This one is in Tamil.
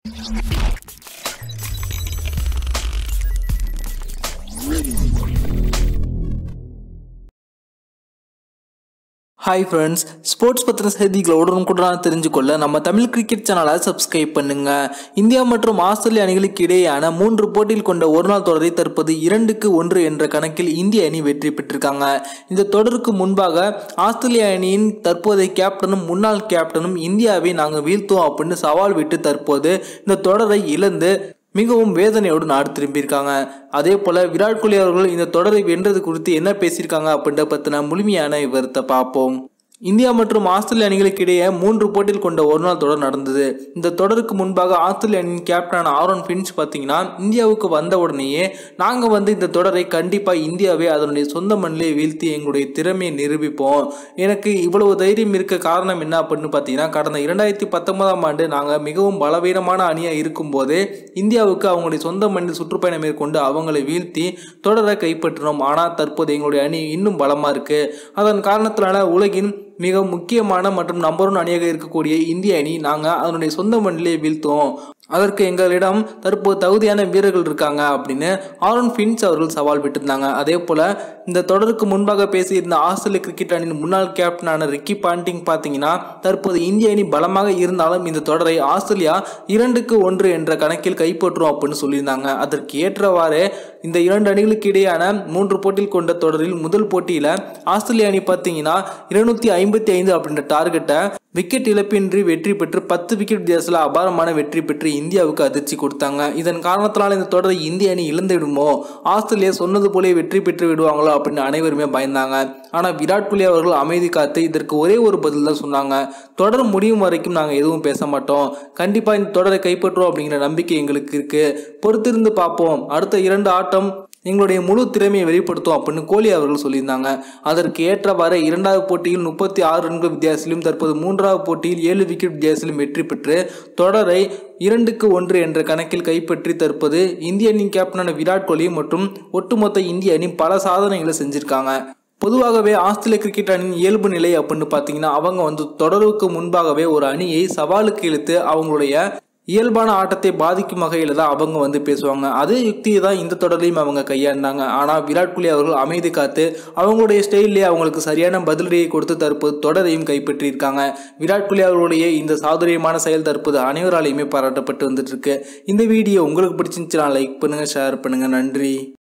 ஹாய் ஃப்ரெண்ட்ஸ் ஸ்போர்ட்ஸ் பற்றின செய்திகளை உடனுக்குடன் தெரிஞ்சுக்கொள்ள நம்ம தமிழ் கிரிக்கெட் சேனலை சப்ஸ்கிரைப் பண்ணுங்க இந்தியா மற்றும் ஆஸ்திரேலிய அணிகளுக்கு இடையேயான மூன்று போட்டியில் கொண்ட ஒருநாள் தொடரை தற்போது இரண்டுக்கு ஒன்று என்ற கணக்கில் இந்திய அணி வெற்றி பெற்றிருக்காங்க இந்த தொடருக்கு முன்பாக ஆஸ்திரேலிய அணியின் தற்போதைய கேப்டனும் முன்னாள் கேப்டனும் இந்தியாவை நாங்கள் வீழ்த்துவோம் அப்படின்னு சவால் விட்டு தற்போது இந்த தொடரை இழந்து மிகவும் வேதனையோடு நாடு திரும்பியிருக்காங்க அதே போல விராட் கோலி அவர்கள் இந்த தொடரை வென்றது குறித்து என்ன பேசியிருக்காங்க அப்படின்ற பற்றின முழுமையான விவரத்தை பார்ப்போம் இந்தியா மற்றும் ஆஸ்திரேலிய அணிகளுக்கு இடையே மூன்று போட்டியில் கொண்ட ஒரு நாள் தொடர் நடந்தது இந்த தொடருக்கு முன்பாக ஆஸ்திரேலிய அணியின் கேப்டனான ஆரோன் பின்ச் பார்த்தீங்கன்னா இந்தியாவுக்கு வந்த உடனேயே நாங்கள் வந்து இந்த தொடரை கண்டிப்பாக இந்தியாவை அதனுடைய சொந்த மண்ணிலே வீழ்த்தி எங்களுடைய திறமையை நிரூபிப்போம் எனக்கு இவ்வளவு தைரியம் இருக்க காரணம் என்ன அப்படின்னு பார்த்தீங்கன்னா கடந்த இரண்டாயிரத்தி பத்தொன்பதாம் ஆண்டு நாங்கள் மிகவும் பலவீனமான அணியாக இருக்கும்போது இந்தியாவுக்கு அவங்களுடைய சொந்த மண்ணில் சுற்றுப்பயணம் மேற்கொண்டு அவங்களை வீழ்த்தி தொடரை கைப்பற்றினோம் ஆனால் தற்போது எங்களுடைய அணி இன்னும் பலமாக இருக்குது அதன் காரணத்தினால உலகின் மிக முக்கியமான மற்றும் நம்பர் ஒன் அணியாக இருக்கக்கூடிய இந்திய அணி நாங்கள் அதனுடைய சொந்த மண்ணிலே வீழ்த்துவோம் அதற்கு எங்களிடம் தற்போது தகுதியான வீரர்கள் இருக்காங்க அப்படின்னு ஆரோன் ஃபின்ச் அவர்கள் சவால் விட்டிருந்தாங்க அதே போல் இந்த தொடருக்கு முன்பாக பேசியிருந்த ஆஸ்திரேலிய கிரிக்கெட் அணியின் முன்னாள் கேப்டனான ரிக்கி பாண்டிங் பார்த்தீங்கன்னா தற்போது இந்திய அணி பலமாக இருந்தாலும் இந்த தொடரை ஆஸ்திரேலியா இரண்டுக்கு ஒன்று என்ற கணக்கில் கைப்பற்றும் அப்படின்னு சொல்லியிருந்தாங்க அதற்கு ஏற்றவாறு இந்த இரண்டு அணிகளுக்கு இடையான மூன்று போட்டியில் கொண்ட தொடரில் முதல் போட்டியில் ஆஸ்திரேலிய அணி பார்த்தீங்கன்னா இருநூத்தி ஐம்பத்தி ஐந்து அப்படின்ற டார்கெட்டை விக்கெட் இழப்பின்றி வெற்றி பெற்று பத்து விக்கெட் வித்தியாசத்தில் அபாரமான வெற்றி பெற்று இந்தியாவுக்கு அதிர்ச்சி கொடுத்தாங்க இதன் காரணத்தினால இந்த தொடரை இந்திய அணி இழந்து விடுமோ ஆஸ்திரேலியா சொன்னது போலே வெற்றி பெற்று விடுவாங்களோ அப்படின்னு அனைவருமே பயந்தாங்க ஆனால் விராட் கோலி அவர்கள் அமைதி காத்து இதற்கு ஒரே ஒரு பதில் தான் சொன்னாங்க தொடர் முடியும் வரைக்கும் நாங்கள் எதுவும் பேச மாட்டோம் கண்டிப்பாக இந்த தொடரை கைப்பற்றுவோம் அப்படிங்கிற நம்பிக்கை எங்களுக்கு இருக்கு பொறுத்திருந்து பார்ப்போம் அடுத்த இரண்டு ஆட்டம் எங்களுடைய முழு திறமையை வெளிப்படுத்தும் அப்படின்னு கோலி அவர்கள் சொல்லியிருந்தாங்க அதற்கு ஏற்றவாறு இரண்டாவது போட்டியில் முப்பத்தி ஆறு ரன்கள் வித்தியாசத்திலும் தற்போது மூன்றாவது போட்டியில் ஏழு விக்கெட் வித்தியாசத்திலும் வெற்றி பெற்று தொடரை இரண்டுக்கு ஒன்று என்ற கணக்கில் கைப்பற்றி தற்போது இந்திய அணியின் கேப்டனான விராட் கோலி மற்றும் ஒட்டுமொத்த இந்திய அணி பல சாதனைகளை செஞ்சிருக்காங்க பொதுவாகவே ஆஸ்திரேலிய கிரிக்கெட் அணியின் இயல்பு நிலை அப்படின்னு பார்த்தீங்கன்னா அவங்க வந்து தொடருக்கு முன்பாகவே ஒரு அணியை சவாலுக்கு இழுத்து அவங்களுடைய இயல்பான ஆட்டத்தை பாதிக்கும் வகையில் தான் அவங்க வந்து பேசுவாங்க அதே யுக்தியை தான் இந்த தொடர்லையும் அவங்க கையாண்டாங்க ஆனால் விராட் கோலி அவர்கள் அமைதி காத்து அவங்களுடைய ஸ்டைல்லே அவங்களுக்கு சரியான பதிலடியை கொடுத்து தற்போது தொடரையும் கைப்பற்றியிருக்காங்க விராட் கோலி அவர்களுடைய இந்த சாதுரியமான செயல் தற்போது அனைவராலையுமே பாராட்டப்பட்டு வந்துட்டு இருக்கு இந்த வீடியோ உங்களுக்கு பிடிச்சிருந்துச்சுன்னா லைக் பண்ணுங்க ஷேர் பண்ணுங்க நன்றி